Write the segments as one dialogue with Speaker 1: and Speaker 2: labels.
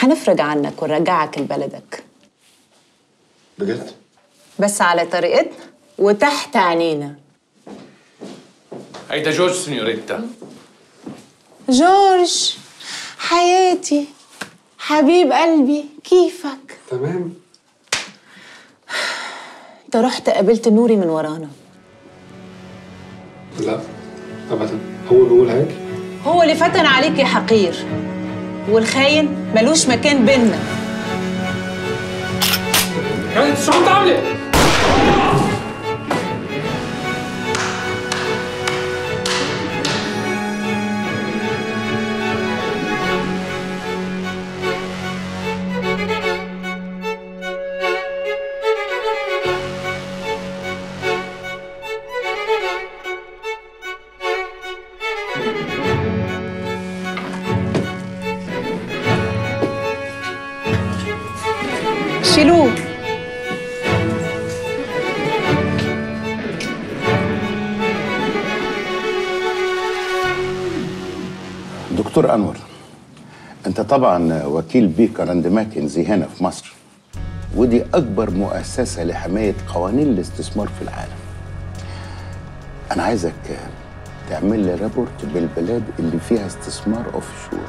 Speaker 1: حنفرج عنك ونرجعك لبلدك
Speaker 2: بجد؟
Speaker 1: بس على طريقتنا وتحت عينينا
Speaker 3: هيدا جورج سينيوريتا
Speaker 1: جورج حياتي حبيب قلبي كيفك
Speaker 2: تمام
Speaker 1: انت رحت قابلت نوري من ورانا
Speaker 2: لا ابدا هو بيقول هيك
Speaker 1: هو اللي فتن عليك يا حقير والخاين ملوش مكان بينا
Speaker 3: كانت شو عم تعملي؟
Speaker 1: شيلوه
Speaker 4: دكتور انور انت طبعا وكيل بيكر اند ماكنزي هنا في مصر ودي اكبر مؤسسه لحمايه قوانين الاستثمار في العالم انا عايزك تعمل لي ريبورت بالبلاد اللي فيها استثمار اوف شور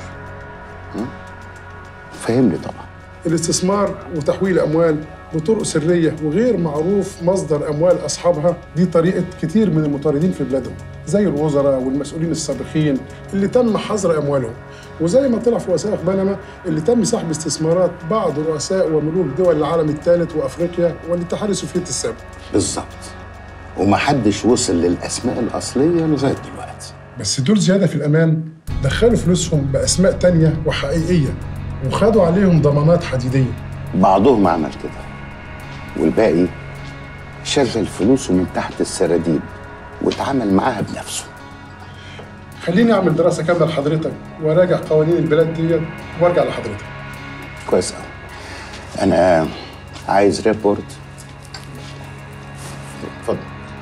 Speaker 4: فهمني طبعا
Speaker 5: الاستثمار وتحويل اموال بطرق سريه وغير معروف مصدر اموال اصحابها دي طريقه كتير من المطاردين في بلادهم زي الوزراء والمسؤولين السابقين اللي تم حظر اموالهم وزي ما طلع في وثائق بنما اللي تم سحب استثمارات بعض رؤساء وملوك دول العالم الثالث وافريقيا والاتحاد السوفيتي السابق
Speaker 4: بالظبط ومحدش وصل للاسماء الاصليه لغايه دلوقتي
Speaker 5: بس دول زياده في الامان دخلوا فلوسهم باسماء تانية وحقيقيه وخدوا عليهم ضمانات حديديه
Speaker 4: بعضهم عمل كده والباقي شغل فلوسه من تحت السراديب واتعامل معاها بنفسه
Speaker 5: خليني اعمل دراسه كامله لحضرتك وراجع قوانين البلاد ديت وارجع لحضرتك
Speaker 4: كويس قوي انا عايز ريبورت اتفضل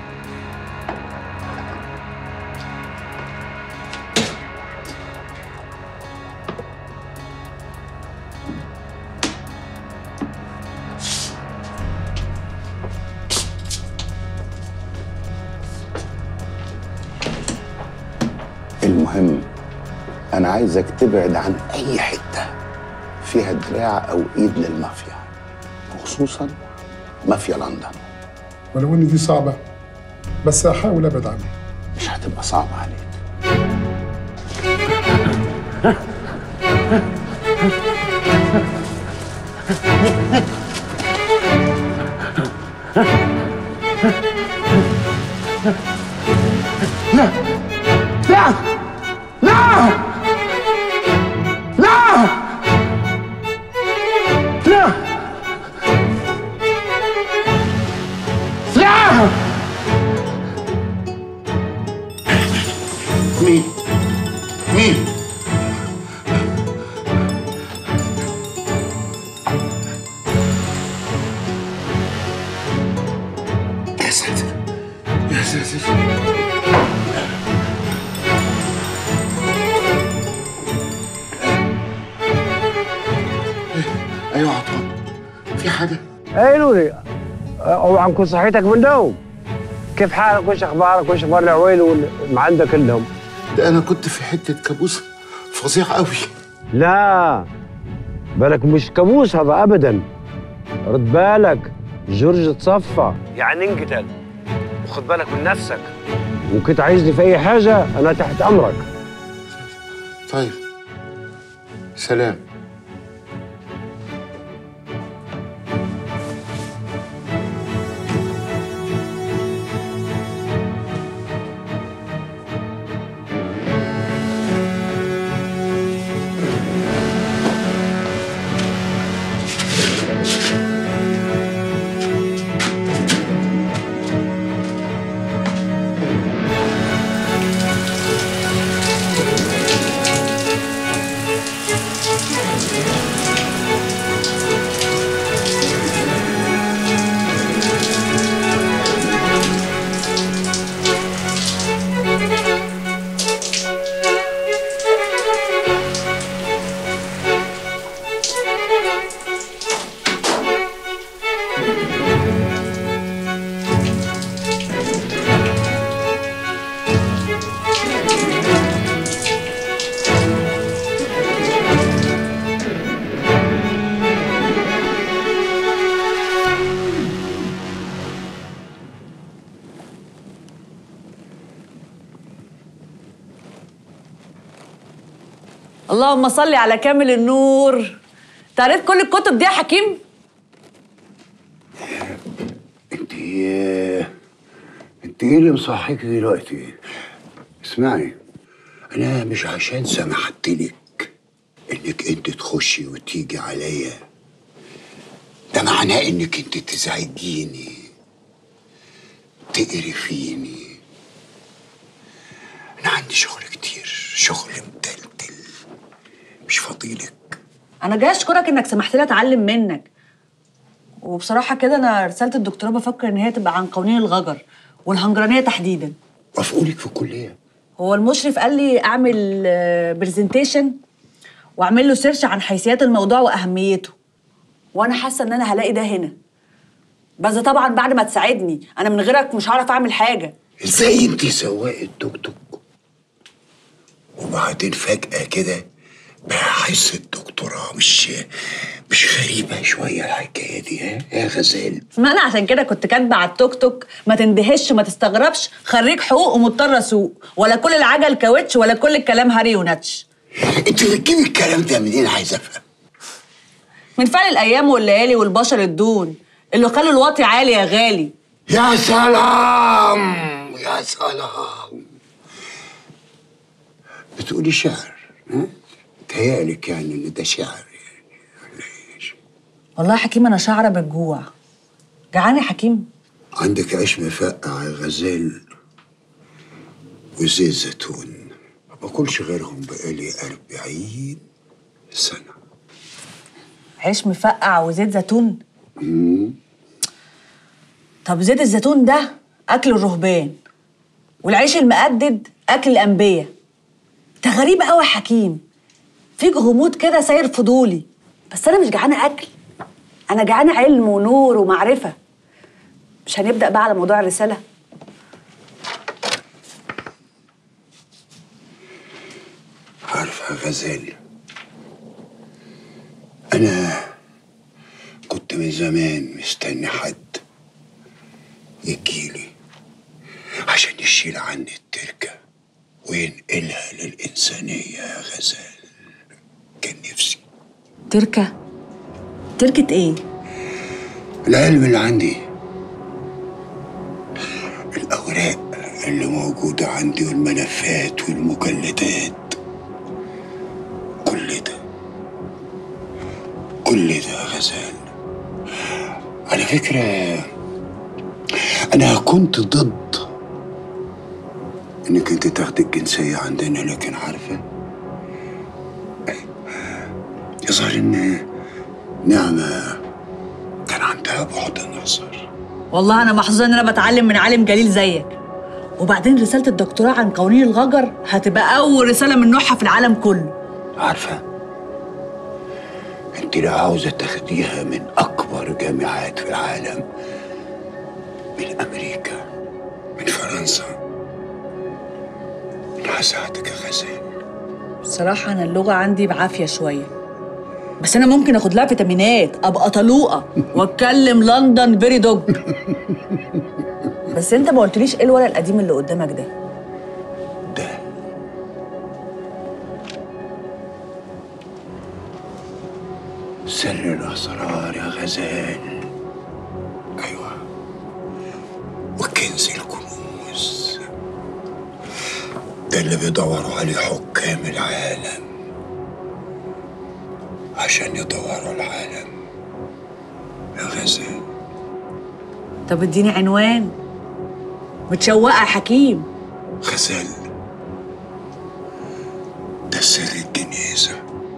Speaker 4: المهم انا عايزك تبعد عن اي حته فيها دراع او ايد للمافيا وخصوصا مافيا لندن
Speaker 5: ولو ان دي صعبه بس هحاول ابعد عنها
Speaker 4: مش هتبقى صعبه عليك
Speaker 6: لا لا لا لا لا لا
Speaker 4: مين مين يا ساتر يا ساتر ايوه عطوان في حاجه
Speaker 7: اي نوري اوعى نكون صحيتك من النوم كيف حالك وش اخبارك وش اخبار العويل واللي عندك كلهم
Speaker 4: ده انا كنت في حته كابوس فظيع قوي
Speaker 7: لا بالك مش كابوس هذا ابدا رد بالك جورج تصفى يعني انقتل وخد بالك من نفسك وكنت عايزني في اي حاجه انا تحت امرك
Speaker 4: طيب سلام
Speaker 8: اللهم صل على كامل النور تعرف كل الكتب دي يا حكيم
Speaker 9: انت انت ايه اللي مصحيك دلوقتي اسمعي انا مش عشان سمحت لك انك انت تخشي وتيجي عليا ده معناه انك انت تزعجيني تقرفيني انا عندي شغل كتير شغل متلتل مش فاضيلك
Speaker 8: انا جاي اشكرك انك سمحت لي اتعلم منك وبصراحه كده انا رساله الدكتوراه بفكر ان هي تبقى عن قوانين الغجر والهنجرانيه تحديدا
Speaker 9: وافقولك في الكليه
Speaker 8: هو المشرف قال لي اعمل برزنتيشن واعمل له سيرش عن حيثيات الموضوع واهميته وانا حاسه ان انا هلاقي ده هنا بس ده طبعا بعد ما تساعدني انا من غيرك مش هعرف اعمل حاجه
Speaker 9: ازاي انت سواق التوك توك وبعدين فجأة كده باحث الدكتوراه مش مش غريبة شوية الحكاية دي ها يا غزال
Speaker 8: ما انا عشان كده كنت كاتبه على التوك توك ما تندهش ما تستغربش خريج حقوق ومضطر اسوق ولا كل العجل كاوتش ولا كل الكلام هري ونتش
Speaker 9: انت بتجيبي الكلام ده منين عايز افهم
Speaker 8: من فعل الايام والليالي والبشر الدون اللي خلوا الواطي عالي يا غالي
Speaker 9: يا سلام يا سلام بتقولي شعر ها تهيألك يعني ان ده شعر يعني ولا ايش
Speaker 8: والله يا حكيم انا شعره بالجوع جعان يا حكيم
Speaker 9: عندك عيش مفقع يا غزال وزيت زيتون ما باكلش غيرهم بقالي أربعين سنة
Speaker 8: عيش مفقع وزيت زيتون طب زيت الزيتون ده اكل الرهبان والعيش المقدد اكل الانبياء ده غريب قوي يا حكيم فيك غموض كده ساير فضولي بس انا مش جعانه اكل انا جعانه علم ونور ومعرفه مش هنبدا بقى على موضوع الرساله
Speaker 9: عارفة يا غزال أنا كنت من زمان مستني حد يجيلي عشان يشيل عني التركة وينقلها للإنسانية يا غزال كان نفسي
Speaker 8: تركه تركه ايه
Speaker 9: العلم اللي عندي الأوراق اللي موجودة عندي والملفات والمجلدات كل ده كل ده يا غزال على فكرة أنا كنت ضد إنك أنت تاخدي الجنسية عندنا لكن عارفة يظهر إن نعمة كان عندها بعد نظر
Speaker 8: والله انا محظوظه ان انا بتعلم من عالم جليل زيك وبعدين رساله الدكتوراه عن قوانين الغجر هتبقى اول رساله من نوعها في العالم كله
Speaker 9: عارفة انت لو عاوزة تاخديها من أكبر جامعات في العالم من أمريكا من فرنسا أنا هساعدك يا غزال
Speaker 8: بصراحه انا اللغه عندي بعافيه شويه بس انا ممكن اخد لها فيتامينات ابقى طلوقه واتكلم لندن فيري دوج بس انت ما قلتليش ايه الورق القديم اللي قدامك ده
Speaker 9: ده سر الأسرار يا غزال أيوة وكنز الكنوز ده اللي بيدوروا عليه حكام العالم عشان يدوروا العالم يا غزال
Speaker 8: طب اديني عنوان متشوقه يا حكيم
Speaker 9: غزال ده سر الجنيزة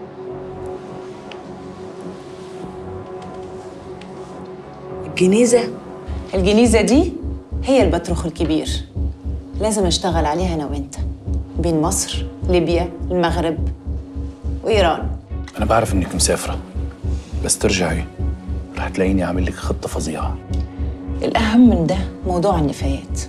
Speaker 8: الجنيزه
Speaker 1: الجنيزة دي هي البطرخ الكبير لازم اشتغل عليها انا وانت بين مصر ليبيا المغرب وايران
Speaker 3: أنا بعرف إنك مسافرة بس ترجعي رح تلاقيني عامل لك خطة فظيعة
Speaker 1: الاهم من ده موضوع النفايات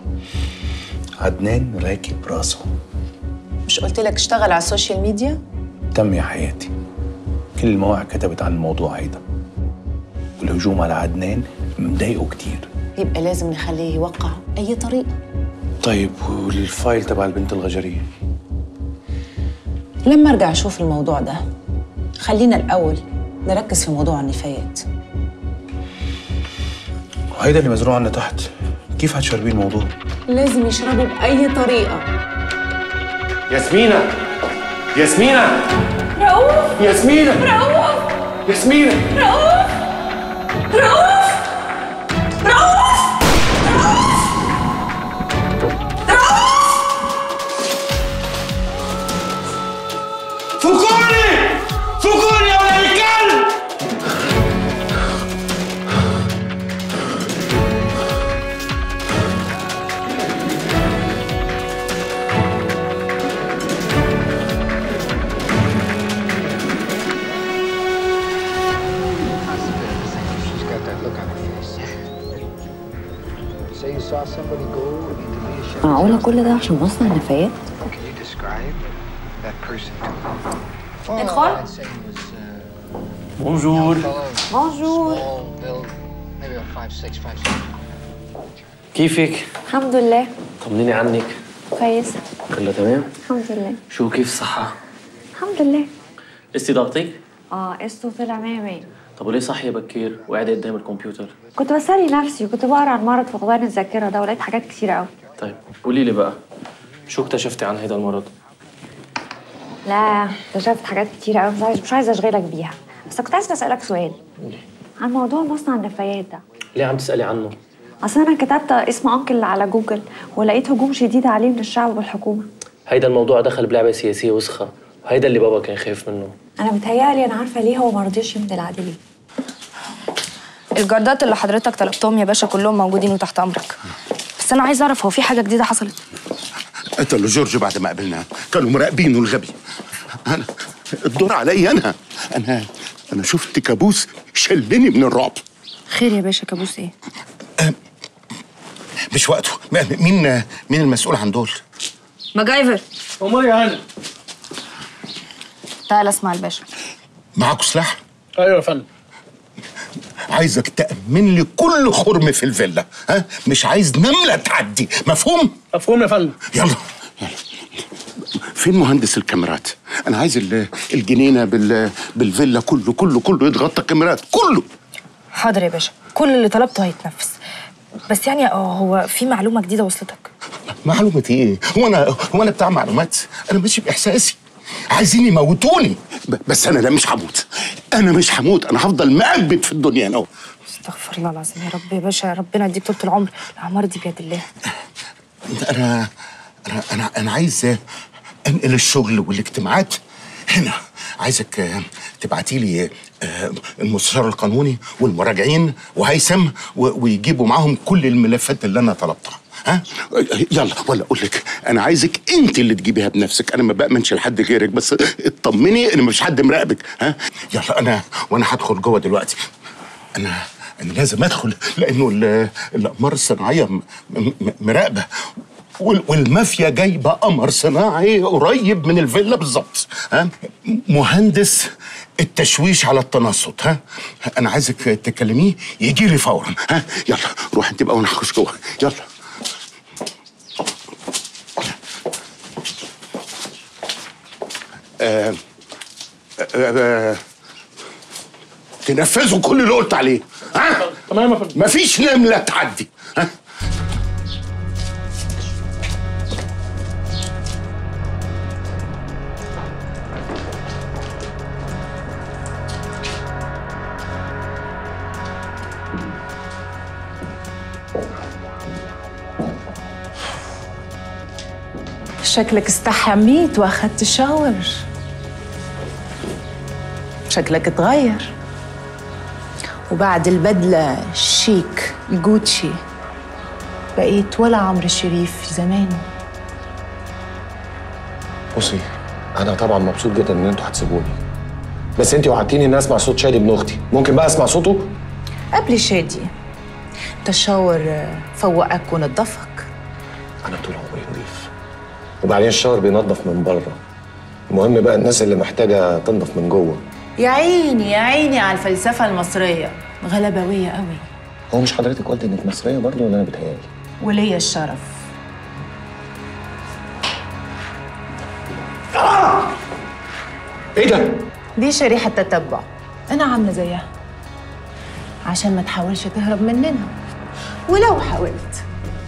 Speaker 3: عدنان راكب راسه
Speaker 1: مش قلت لك اشتغل على السوشيال ميديا
Speaker 3: تم يا حياتي كل المواقع كتبت عن الموضوع هيدا والهجوم على عدنان مضايقه كتير
Speaker 1: يبقى لازم نخليه يوقع اي طريقه
Speaker 3: طيب والفايل تبع البنت الغجرية
Speaker 1: لما ارجع اشوف الموضوع ده خلينا الاول نركز في موضوع النفايات
Speaker 3: وهيدا اللي مزروع عنا تحت كيف هتشربيه الموضوع؟
Speaker 1: لازم يشربوا باي طريقه
Speaker 10: ياسمينة ياسمينة
Speaker 1: رؤوف
Speaker 10: ياسمينة
Speaker 1: رؤوف
Speaker 10: ياسمينة
Speaker 1: رؤوف رؤوف رؤوف
Speaker 10: فكوني فكوني يا ولد الكلب
Speaker 11: She's got that look on her face. Say you saw somebody go into leadership.
Speaker 12: معقولة كل ده عشان مصنع نفايات؟
Speaker 11: Can you describe that person to me? Well,
Speaker 12: ندخل؟
Speaker 11: I'd say he was uh,
Speaker 10: بونجور
Speaker 12: بونجور
Speaker 11: small build, maybe about five six, five seven.
Speaker 13: كيفك؟
Speaker 12: الحمد لله
Speaker 13: طمنيني عنك
Speaker 12: كويسة
Speaker 13: كله تمام؟
Speaker 12: الحمد لله
Speaker 13: شو كيف الصحة؟
Speaker 12: الحمد لله
Speaker 13: قستي ضغطك؟
Speaker 12: اه قسطه طلع 100 100
Speaker 13: طب وليه صاحية بكير وقاعدة قدام الكمبيوتر؟
Speaker 12: كنت بسلي نفسي وكنت بقرا عن مرض فقدان الذاكرة ده ولقيت حاجات كتيرة قوي
Speaker 13: طيب قولي لي بقى شو اكتشفتي عن هيدا المرض؟
Speaker 12: لا اكتشفت حاجات كتيرة قوي مش عايز مش عايزة اشغلك بيها بس كنت عايزة اسألك سؤال عن موضوع مصنع النفايات ده
Speaker 13: ليه عم تسألي عنه؟
Speaker 12: اصل انا كتبت اسم انكل على جوجل ولقيت هجوم شديد عليه من الشعب والحكومة
Speaker 13: هيدا الموضوع دخل بلعبة سياسية وسخة وهيدا اللي بابا كان خايف منه
Speaker 12: انا متهيألي انا عارفة ليه هو مرضيش يمضي العدلي
Speaker 14: الجردات اللي حضرتك طلبتهم يا باشا كلهم موجودين وتحت امرك بس انا عايز اعرف هو في حاجه جديده حصلت
Speaker 4: قتلوا جورج بعد ما قابلناه كانوا مراقبينه الغبي انا الدور عليا انا انا انا شفت كابوس شلني من الرعب
Speaker 14: خير يا باشا كابوس ايه
Speaker 4: مش وقته م- مين مين المسؤول عن دول
Speaker 14: ماجايفر
Speaker 10: امال يا هاني
Speaker 14: تعال اسمع الباشا
Speaker 4: معاكوا سلاح
Speaker 10: ايوه يا فندم
Speaker 4: عايزك تأمن لي كل خرم في الفيلا ها مش عايز نملة تعدي مفهوم
Speaker 10: مفهوم يا فندم
Speaker 4: يلا يلا فين مهندس الكاميرات انا عايز ال- الجنينه بال بالفيلا كله كله كله يتغطى كاميرات كله
Speaker 14: حاضر يا باشا كل اللي طلبته هيتنفذ بس يعني اه هو في معلومه جديده وصلتك
Speaker 4: معلومة ايه؟ هو انا هو انا بتاع معلومات؟ انا ماشي باحساسي عايزين يموتوني ب- بس انا لا مش هموت انا مش هموت انا هفضل مقبت في الدنيا انا
Speaker 14: استغفر الله العظيم يا رب يا باشا ربنا يديك طول العمر الاعمار دي بيد الله
Speaker 4: انا انا انا انا عايز انقل الشغل والاجتماعات هنا عايزك تبعتي لي المستشار القانوني والمراجعين وهيثم و- ويجيبوا معاهم كل الملفات اللي انا طلبتها ها يلا ولا اقول لك انا عايزك انت اللي تجيبيها بنفسك انا ما بامنش لحد غيرك بس اطمني ان مفيش حد مراقبك ها يلا انا وانا هدخل جوه دلوقتي انا انا لازم ادخل لانه ال- الاقمار الصناعيه م- م- مراقبه وال- والمافيا جايبه قمر صناعي قريب من الفيلا بالظبط ها مهندس التشويش على التنصت ها انا عايزك تكلميه يجي لي فورا ها يلا روح انت بقى وانا هخش جوه يلا آه آه آه تنفذوا كل اللي قلت عليه ها
Speaker 10: تمام يا فندم
Speaker 4: مفيش نمله تعدي ها
Speaker 1: شكلك استحميت واخدت شاور شكلك اتغير وبعد البدلة الشيك الجوتشي بقيت ولا عمرو الشريف زمانه
Speaker 15: بصي انا طبعا مبسوط جدا ان انتوا هتسيبوني بس انت وعدتيني اني اسمع صوت شادي ابن اختي ممكن بقى اسمع صوته
Speaker 1: قبل شادي انت الشاور فوقك ونضفك
Speaker 15: انا طول عمري نضيف وبعدين الشاور بينظف من بره المهم بقى الناس اللي محتاجه تنضف من جوه
Speaker 1: يا عيني يا عيني على الفلسفة المصرية غلبوية قوي
Speaker 15: هو مش حضرتك قلت انك مصريه برضه ولا انا بتهيألي
Speaker 1: وليا الشرف
Speaker 15: ايه ده؟
Speaker 1: دي شريحة تتبع أنا عاملة زيها عشان ما تحاولش تهرب مننا ولو حاولت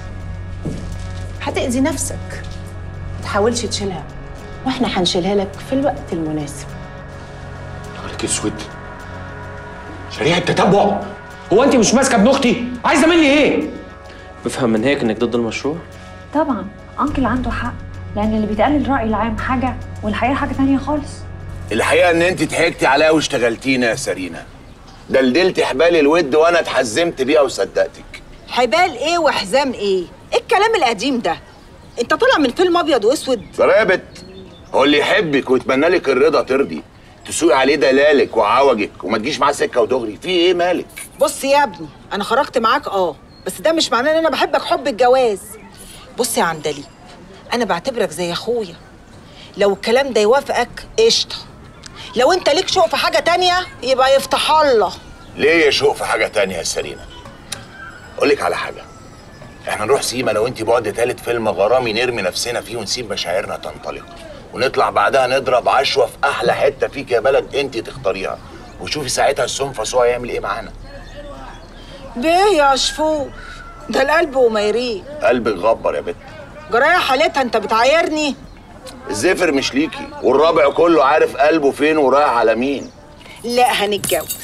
Speaker 1: هتأذي نفسك ما تحاولش تشيلها واحنا هنشيلها لك في الوقت المناسب
Speaker 15: نهارك اسود شريحه تتبع هو انت مش ماسكه ابن اختي عايزه مني ايه
Speaker 13: بفهم من هيك انك ضد المشروع
Speaker 12: طبعا انكل عنده حق لان اللي بيتقال الراي العام حاجه والحقيقه حاجه تانية خالص
Speaker 4: الحقيقه ان انت ضحكتي عليا واشتغلتينا يا سارينا دلدلتي حبال الود وانا اتحزمت بيها وصدقتك
Speaker 16: حبال ايه وحزام ايه؟ ايه الكلام القديم ده؟ انت طالع من فيلم ابيض واسود
Speaker 4: ثرابت هو اللي يحبك ويتمنى لك الرضا ترضي تسوقي عليه دلالك وعوجك وما تجيش معاه سكه ودغري في ايه مالك
Speaker 16: بص يا ابني انا خرجت معاك اه بس ده مش معناه ان انا بحبك حب الجواز بص يا عندلي انا بعتبرك زي اخويا لو الكلام ده يوافقك قشطه لو انت ليك شوق في حاجه تانية يبقى يفتح الله
Speaker 4: ليه يا شوق في حاجه تانية يا سارينا اقول لك على حاجه احنا نروح سيما لو انت بعد تالت فيلم غرامي نرمي نفسنا فيه ونسيب مشاعرنا تنطلق ونطلع بعدها نضرب عشوه في احلى حته فيك يا بلد انت تختاريها وشوفي ساعتها السنفس هو هيعمل ايه معانا
Speaker 16: بيه يا شفوق ده القلب وما يريد
Speaker 4: قلبك غبر يا بت
Speaker 16: جرايه حالتها انت بتعايرني
Speaker 4: الزفر مش ليكي والرابع كله عارف قلبه فين ورايح على مين
Speaker 16: لا هنتجوز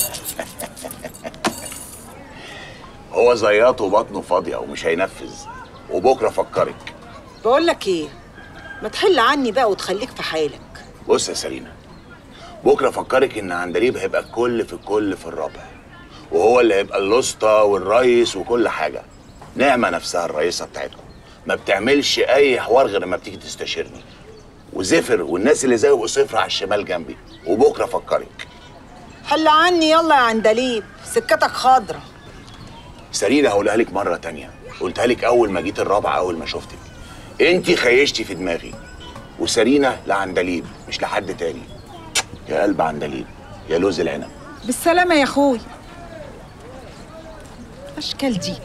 Speaker 4: هو زياط وبطنه فاضيه ومش هينفذ وبكره فكرك
Speaker 16: بقول لك ايه ما تحل عني بقى وتخليك في حالك
Speaker 4: بص يا سارينا بكره فكرك ان عندليب هيبقى الكل في الكل في الرابع وهو اللي هيبقى الاسطى والريس وكل حاجه نعمه نفسها الرئيسه بتاعتكم ما بتعملش اي حوار غير لما بتيجي تستشيرني وزفر والناس اللي زيه يبقوا صفر على الشمال جنبي وبكره فكرك
Speaker 16: حل عني يلا يا عندليب سكتك خضرة
Speaker 4: سارينا هقولها لك مره تانية قلتها لك اول ما جيت الرابعه اول ما شفتك انت خيشتي في دماغي وسارينا لعندليب مش لحد تاني يا قلب عندليب يا لوز العنب
Speaker 16: بالسلامة يا اخوي اشكال دي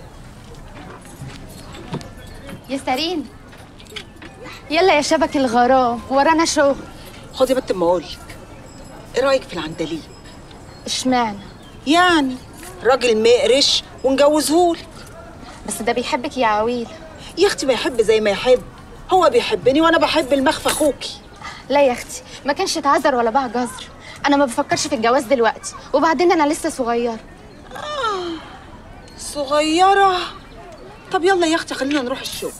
Speaker 17: يا سارين يلا يا شبك الغرام ورانا شغل
Speaker 16: خدي بنت ما اقولك ايه رايك في العندليب
Speaker 17: اشمعنى
Speaker 16: يعني راجل مقرش ونجوزهولك
Speaker 17: بس ده بيحبك يا عويل
Speaker 16: يا اختي ما يحب زي ما يحب هو بيحبني وانا بحب المخفى اخوكي
Speaker 17: لا يا اختي ما كانش اتعذر ولا باع جزر انا ما بفكرش في الجواز دلوقتي وبعدين انا لسه صغيره
Speaker 16: صغيرة طب يلا يا اختي خلينا نروح الشغل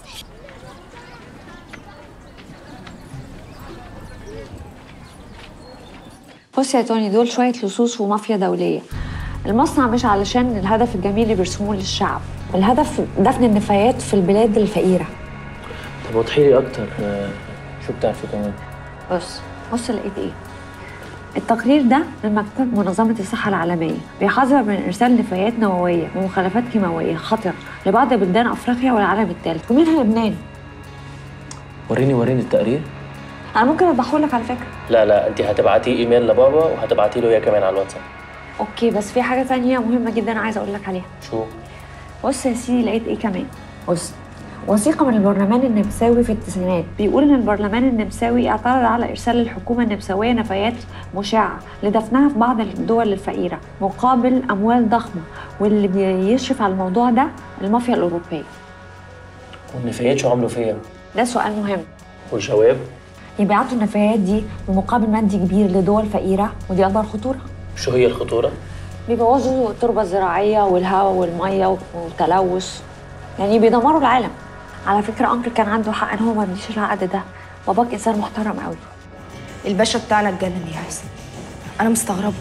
Speaker 12: بص يا توني دول شوية لصوص ومافيا دولية المصنع مش علشان الهدف الجميل اللي بيرسموه للشعب الهدف دفن النفايات في البلاد الفقيرة
Speaker 13: طب وضحي لي اكتر آه، شو بتعرفي كمان
Speaker 12: بص بص لقيت ايه التقرير ده من مكتب منظمة الصحة العالمية بيحذر من إرسال نفايات نووية ومخلفات كيماوية خطرة لبعض بلدان أفريقيا والعالم الثالث ومنها لبنان
Speaker 13: وريني وريني التقرير
Speaker 12: أنا ممكن أوضحه لك على فكرة
Speaker 13: لا لا انت هتبعتيه ايميل لبابا وهتبعتي له هي كمان على الواتساب
Speaker 12: أوكي بس في حاجة تانية مهمة جدا عايزة أقول لك عليها
Speaker 13: شو
Speaker 12: بص يا سيدي لقيت ايه كمان بص وثيقة من البرلمان النمساوي في التسعينات بيقول إن البرلمان النمساوي اعترض على إرسال الحكومة النمساوية نفايات مشعة لدفنها في بعض الدول الفقيرة مقابل أموال ضخمة واللي بيشرف على الموضوع ده المافيا الأوروبية
Speaker 13: والنفايات شو عملوا فيها
Speaker 12: ده سؤال مهم
Speaker 13: والجواب
Speaker 12: يبعتوا النفايات دي بمقابل مادي كبير لدول فقيرة ودي أكبر خطورة
Speaker 13: شو هي الخطوره
Speaker 12: بيبوظوا التربة الزراعية والهواء والمية والتلوث يعني بيدمروا العالم على فكرة أنكل كان عنده حق إن هو ما يديش العقد ده باباك إنسان محترم قوي
Speaker 14: الباشا بتاعنا اتجنن يا حسن انا مستغربه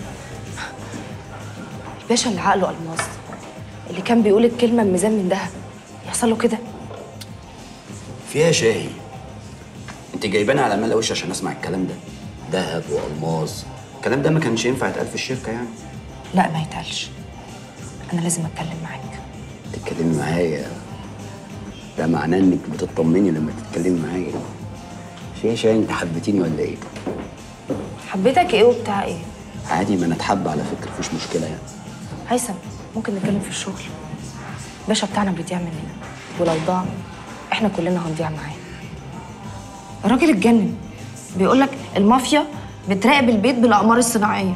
Speaker 14: الباشا اللي عقله الماس اللي كان بيقول الكلمه بميزان من ذهب يحصل له كده
Speaker 18: فيها شاهي انت جايبانا على مال وش عشان اسمع الكلام ده ذهب والماس الكلام ده ما كانش ينفع يتقال في الشركه يعني
Speaker 14: لا ما يتقالش انا لازم اتكلم معاك
Speaker 18: تتكلمي معايا ده معناه انك بتطمني لما تتكلمي معايا فيها شاهي انت حبيتيني ولا ايه
Speaker 14: حبيتك ايه وبتاع ايه
Speaker 18: عادي ما نتحب على فكره مفيش مشكله يعني
Speaker 14: هيثم ممكن نتكلم في الشغل الباشا بتاعنا بيضيع مننا ولو ضاع احنا كلنا هنضيع معاه الراجل اتجنن بيقول لك المافيا بتراقب البيت بالاقمار الصناعيه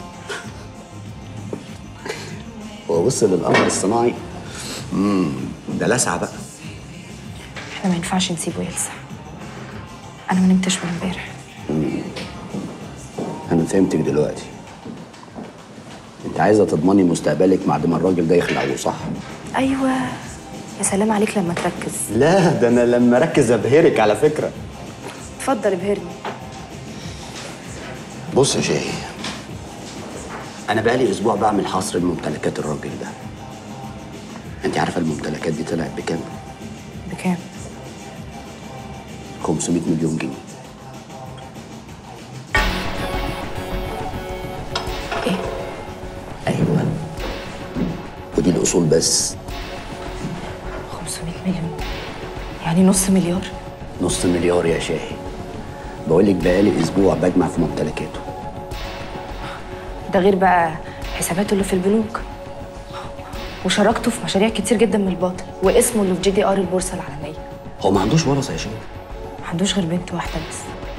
Speaker 18: هو وصل للقمر الصناعي امم ده لسعه بقى
Speaker 14: احنا ما ينفعش نسيبه يلسع انا ما نمتش من امبارح
Speaker 18: مم. انا فهمتك دلوقتي انت عايزه تضمني مستقبلك بعد ما الراجل ده يخلعه صح
Speaker 14: ايوه يا سلام عليك لما تركز
Speaker 18: لا ده انا لما اركز ابهرك على فكره
Speaker 14: اتفضل ابهرني
Speaker 18: بص يا شاهي انا بقالي اسبوع بعمل حصر لممتلكات الراجل ده انت عارفه الممتلكات دي طلعت بكام
Speaker 14: بكام
Speaker 18: 500 مليون جنيه
Speaker 14: ايه
Speaker 18: ايوه ودي الاصول بس
Speaker 14: 500 مليون يعني نص مليار
Speaker 18: نص مليار يا شاهي بقول لك بقالي اسبوع بجمع في ممتلكاته
Speaker 14: ده غير بقى حساباته اللي في البنوك وشاركته في مشاريع كتير جدا من الباطل واسمه اللي في جي دي ار البورصه العالميه
Speaker 18: هو ما عندوش ورثه يا شاهي
Speaker 14: ما عندوش غير بنت واحده بس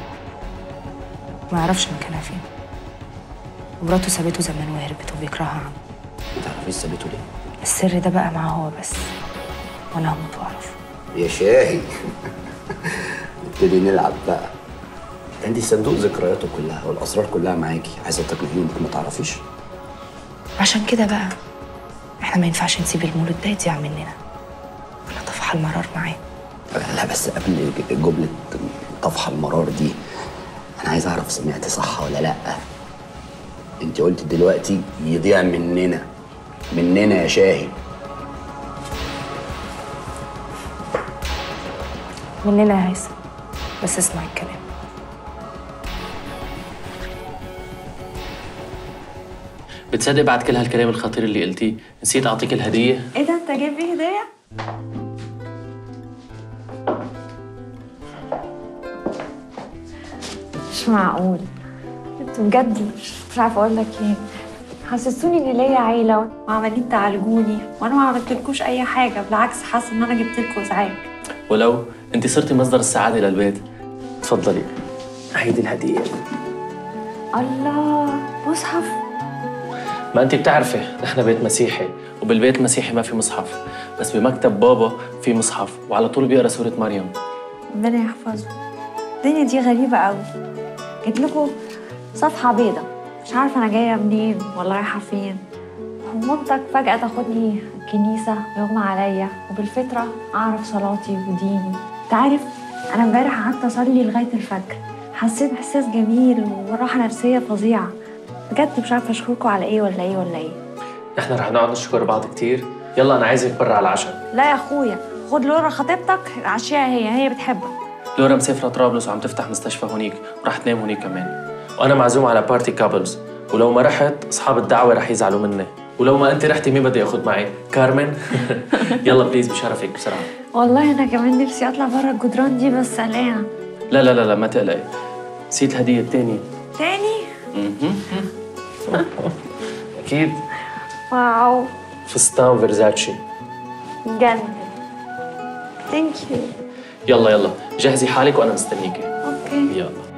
Speaker 14: ما يعرفش مكانها فين ومراته سابته زمان وهربت وبيكرهها عنه
Speaker 18: ما تعرفيش سابته ليه
Speaker 14: السر ده بقى معاه هو بس وانا هموت واعرف
Speaker 18: يا شاهي نبتدي نلعب بقى عندي صندوق ذكرياته كلها والاسرار كلها معاكي عايزه تاكلي انك ما تعرفيش
Speaker 14: عشان كده بقى احنا ما ينفعش نسيب المولد ده يضيع مننا ولا طفح المرار معاه
Speaker 18: لا بس قبل جمله طفح المرار دي انا عايز اعرف سمعتي صح ولا لا انت قلت دلوقتي يضيع مننا مننا يا شاهي
Speaker 14: مننا يا هيثم بس اسمع الكلام
Speaker 13: بتصدق بعد كل هالكلام الخطير اللي قلتيه نسيت اعطيك الهديه
Speaker 12: ايه ده انت جايب لي هديه؟ مش معقول انتوا بجد مش عارفه اقول لك ايه حسستوني ان ليا عيله وعمالين تعالجوني وانا ما عملتلكوش اي حاجه بالعكس حاسه ان انا جبت لكم ازعاج
Speaker 13: ولو انت صرتي مصدر السعاده للبيت تفضلي هيدي الهديه
Speaker 12: الله مصحف
Speaker 13: ما انت بتعرفي نحن بيت مسيحي وبالبيت المسيحي ما في مصحف بس بمكتب بابا في مصحف وعلى طول بيقرا سوره مريم
Speaker 12: ربنا يحفظه الدنيا دي غريبه قوي جيت لكم صفحه بيضه مش عارفه انا جايه منين ولا رايحه فين ومامتك فجاه تاخدني الكنيسه يغمى عليا وبالفطره اعرف صلاتي وديني انت عارف انا امبارح قعدت اصلي لغايه الفجر حسيت باحساس جميل وراحه نفسيه فظيعه بجد مش عارفه اشكركم على ايه ولا ايه ولا ايه
Speaker 13: نحن رح نقعد نشكر بعض كتير يلا انا عايزك برا على العشاء
Speaker 12: لا يا اخويا خد لورا خطيبتك عشيها هي هي بتحبك
Speaker 13: لورا مسافره طرابلس وعم تفتح مستشفى هونيك ورح تنام هونيك كمان وانا معزوم على بارتي كابلز ولو ما رحت اصحاب الدعوه رح يزعلوا مني ولو ما انت رحتي مين بدي اخذ معي كارمن يلا بليز بشرفك بسرعه
Speaker 12: والله انا كمان نفسي اطلع برا الجدران دي بس قلقانه
Speaker 13: لا لا لا لا ما تقلقي نسيت الهديه الثانيه
Speaker 12: تاني
Speaker 13: اكيد
Speaker 12: واو
Speaker 13: فستان فيرزاتشي
Speaker 12: جنن ثانك يو
Speaker 13: يلا يلا جهزي حالك وانا مستنيكي
Speaker 12: اوكي
Speaker 13: يلا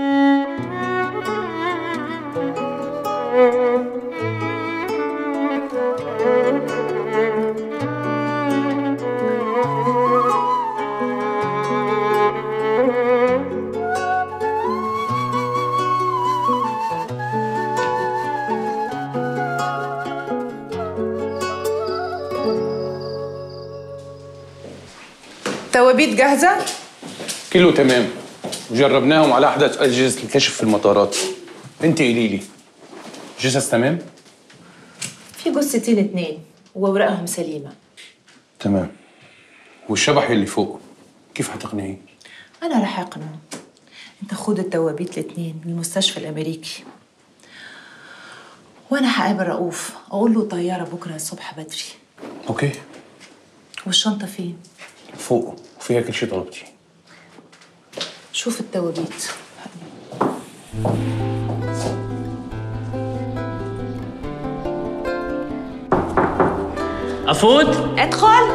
Speaker 1: توابيت جاهزة؟
Speaker 3: كله تمام وجربناهم على احدث اجهزه الكشف في المطارات انت قولي لي جثث تمام
Speaker 1: في جثتين اتنين وأوراقهم سليمة
Speaker 3: تمام والشبح اللي فوق كيف هتقنعيه
Speaker 1: أنا رح أقنعه أنت خد التوابيت الاتنين من المستشفى الأمريكي وأنا هقابل رؤوف أقول له طيارة بكرة الصبح بدري
Speaker 3: اوكي
Speaker 1: والشنطة فين؟
Speaker 3: فوق وفيها كل شيء طلبتي
Speaker 1: شوف التوابيت
Speaker 13: افوت
Speaker 12: ادخل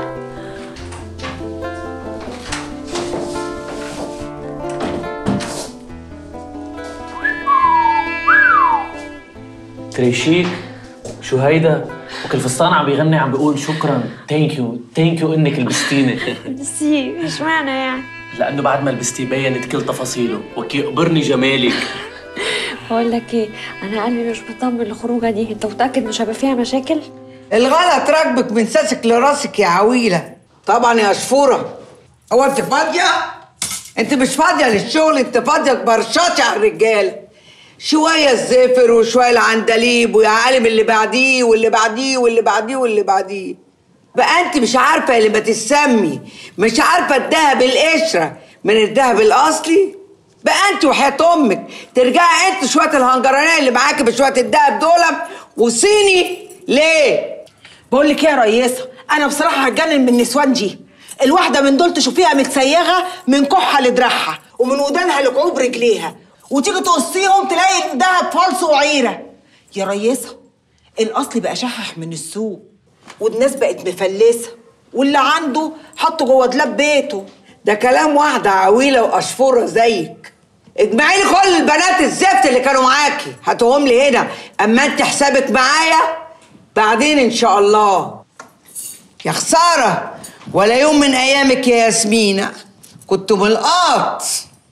Speaker 13: كريشيك شو هيدا وكل فستان عم بيغني عم بيقول شكرا ثانك يو ثانك يو انك لبستيني
Speaker 12: ميرسي ايش معنى يعني
Speaker 13: لانه بعد ما لبستي بينت كل تفاصيله وكي قبرني جمالك
Speaker 12: بقول لك ايه انا قلبي مش مطمن الخروجه دي انت متاكد مش هيبقى فيها مشاكل
Speaker 19: الغلط راكبك من ساسك لراسك يا عويلة طبعا يا شفورة هو انت فاضية؟ انت مش فاضية للشغل انت فاضية برشاتي على الرجالة شوية الزفر وشوية العندليب ويا عالم اللي بعديه واللي بعديه واللي بعديه واللي بعديه بقى انت مش عارفة اللي ما تسمي مش عارفة الدهب القشرة من الدهب الأصلي بقى انت وحياة امك ترجعي انت شوية الهنجرانية اللي معاكي بشوية الدهب دول وصيني ليه؟
Speaker 16: بقول لك ايه يا ريسه انا بصراحه هتجنن من النسوان دي الواحده من دول تشوفيها متسيغه من كحها لدراعها ومن ودانها لكعوب رجليها وتيجي تقصيهم تلاقي الدهب فالص وعيره يا ريسه الاصل بقى شحح من السوق والناس بقت مفلسه واللي عنده حطه جوه دولاب بيته
Speaker 19: ده كلام واحدة عويلة وأشفورة زيك اجمعي لي كل البنات الزفت اللي كانوا معاكي هاتوهم لي هنا اما انت حسابك معايا بعدين ان شاء الله يا خسارة ولا يوم من ايامك يا ياسمينة كنت ملقاط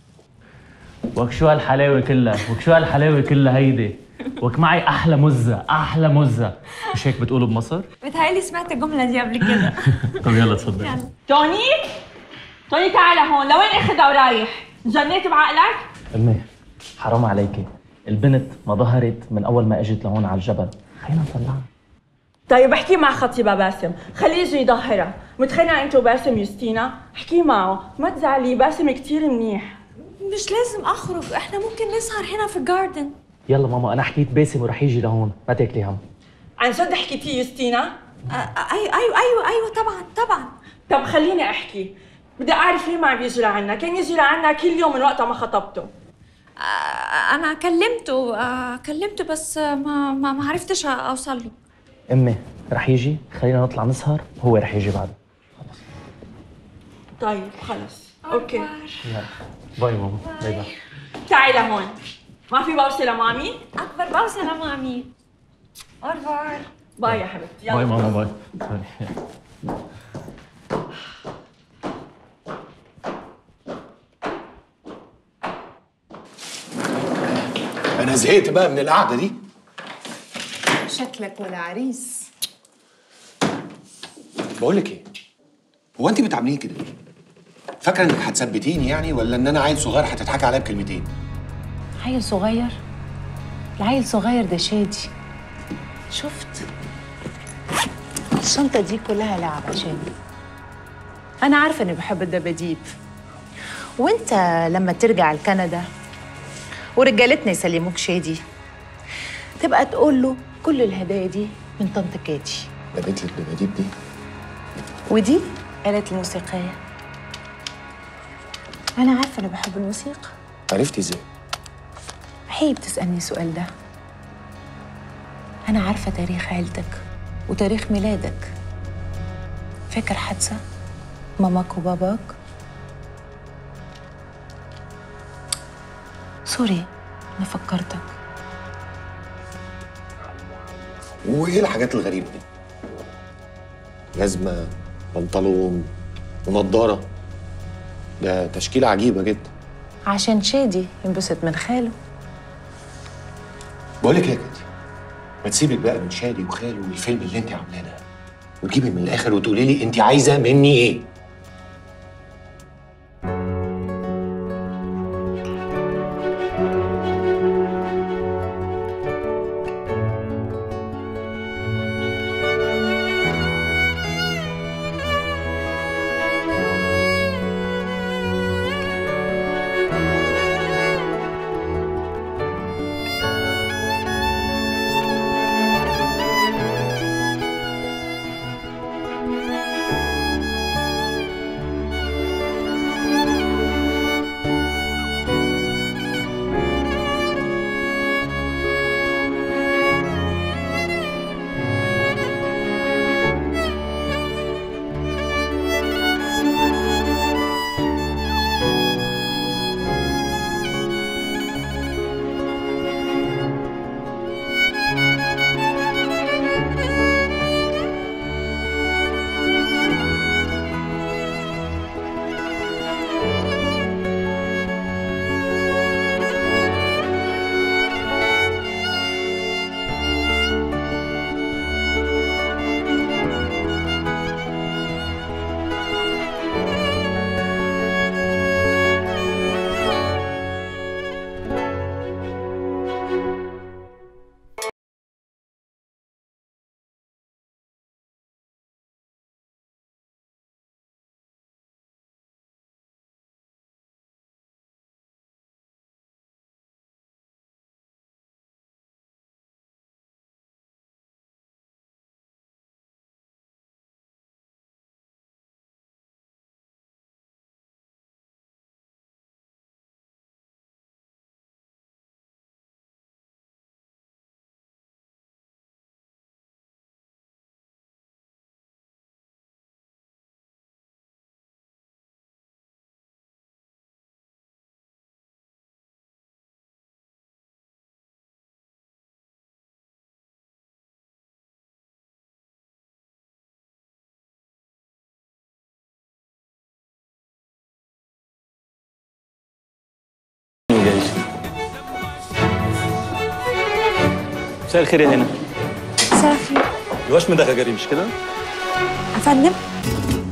Speaker 13: وك شو هالحلاوه كلها وك شو هالحلاوه كلها هيدي وك معي احلى مزه احلى مزه مش هيك بتقولوا بمصر
Speaker 12: بتهيألي سمعت الجمله دي قبل كده
Speaker 13: طب يلا تفضل
Speaker 20: توني توني تعال هون لوين اخدها ورايح؟ جنيت بعقلك؟
Speaker 13: امي حرام عليكي البنت ما ظهرت من اول ما اجت لهون على الجبل خلينا نطلعها
Speaker 20: طيب احكي مع خطيبها باسم خليه يجي يظهرها متخانقه انت وباسم يوستينا احكي معه ما تزعلي باسم كتير منيح
Speaker 12: مش لازم اخرج احنا ممكن نسهر هنا في الجاردن
Speaker 13: يلا ماما انا حكيت باسم ورح يجي لهون ما تاكلي هم
Speaker 20: عن جد حكيتي يوستينا؟
Speaker 12: ايوه ايوه ايوه ايوه طبعا طبعا
Speaker 20: طب خليني احكي بدي اعرف ليه ما عم يجي لعنا كان يجي لعنا كل يوم من وقت ما خطبته
Speaker 12: آه، انا كلمته آه، كلمته بس آه، ما ما ما عرفتش اوصل له
Speaker 13: امي رح يجي خلينا نطلع نسهر وهو رح يجي بعد
Speaker 20: طيب خلص اوكي
Speaker 13: يلا باي ماما باي باي
Speaker 20: تعي لهون ما في بوسه لمامي؟
Speaker 12: اكبر بوسه لمامي اورفار
Speaker 20: باي يا حبيبتي يلا
Speaker 13: باي ماما باي باي.
Speaker 15: انا زهقت بقى من القعده دي
Speaker 1: شكلك ولا عريس
Speaker 15: بقول لك ايه هو انت بتعامليني كده ليه فاكره انك هتثبتيني يعني ولا ان انا عيل صغير هتضحكي عليا بكلمتين
Speaker 1: عيل صغير العيل صغير ده شادي شفت الشنطة دي كلها لعب عشاني أنا عارفة إني بحب الدباديب وأنت لما ترجع لكندا ورجالتنا يسلموك شادي تبقى تقول له كل الهدايا دي من طنط كاتي
Speaker 15: ده بيت الدباديب دي
Speaker 1: ودي آلة الموسيقية أنا عارفة إني بحب الموسيقى
Speaker 15: عرفتي ازاي
Speaker 1: عيب تسألني السؤال ده أنا عارفة تاريخ عيلتك وتاريخ ميلادك فاكر حادثة ماماك وباباك سوري أنا فكرتك
Speaker 15: وايه الحاجات الغريبه دي جزمه بنطلون ونضاره ده تشكيله عجيبه جدا
Speaker 1: عشان شادي ينبسط من خاله
Speaker 15: بقول لك ايه يا كاتي ما تسيبك بقى من شادي وخالي والفيلم اللي انت عاملاه ده وتجيبي من الاخر وتقولي لي انت عايزه مني ايه
Speaker 21: مساء الخير يا هنا
Speaker 12: مساء الخير
Speaker 21: الوشم ده غجري مش كده؟
Speaker 12: افندم